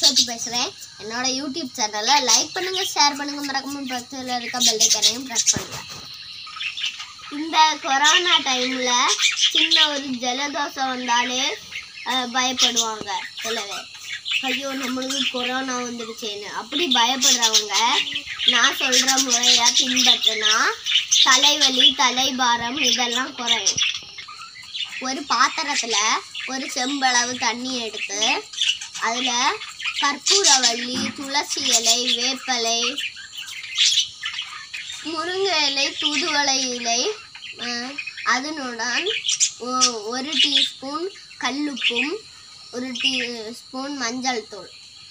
சோதி பேசுகிறேன் என்னோட யூடியூப் சேனலை லைக் பண்ணுங்க ஷேர் பண்ணுங்க மறக்காம பக்கத்தில் இருக்க பெல் ஐக்கனையும் ப்ரெஸ் பண்ணுங்க இந்த கொரோனா டைம்ல சின்ன ஒரு ஜலதோஷம் வந்தாலே அஹ், பயப்படுவாங்க சில பேர் ஐயோ நம்மளுக்கு கொரோனா வந்துடுச்சேன்னு அப்படி பயப்படுறவங்க நான் சொல்ற முறையா பின்பற்றினா தலைவலி தலைபாரம் இதெல்லாம் குறையும் ஒரு பாத்திரத்துல ஒரு செம்பளவு தண்ணி எடுத்து அதுல கற்பூரவள்ளி துளசி இலை வேப்பலை முருங்கை இலை தூதுவளை இலை அஹ், அதனுடன் ஒ- ஒரு டீஸ்பூன் கல்லுப்பும் ஒரு டீஸ்பூன் மஞ்சள் தூள்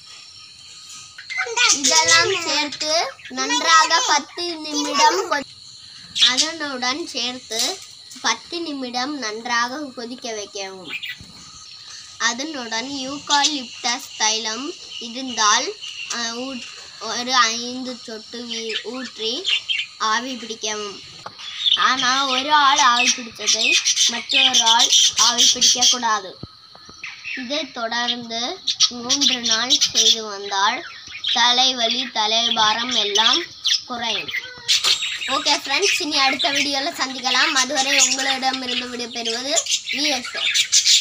இதெல்லாம் சேர்த்து நன்றாக பத்து நிமிடம் கொ- அதனுடன் சேர்த்து பத்து நிமிடம் நன்றாக கொதிக்க வைக்கவும் அதனுடன் யூகாலிப்டஸ் தைலம் இருந்தால் அஹ், ஊட்- ஒரு ஐந்து சொட்டு வீ- ஊற்றி ஆவி பிடிக்கவும் ஆனால் ஒரு ஆள் ஆவி பிடித்ததை மற்றொரு ஆள் ஆவி பிடிக்கக்கூடாது இதை தொடர்ந்து மூன்று நாள் செய்து வந்தால் தலைவலி தலைபாரம் எல்லாம் குறையும் ஓகே ஃப்ரெண்ட்ஸ் இனி அடுத்த வீடியோவில் சந்திக்கலாம் அதுவரை உங்களிடமிருந்து விடைபெறுவது விஎஸ்ஓ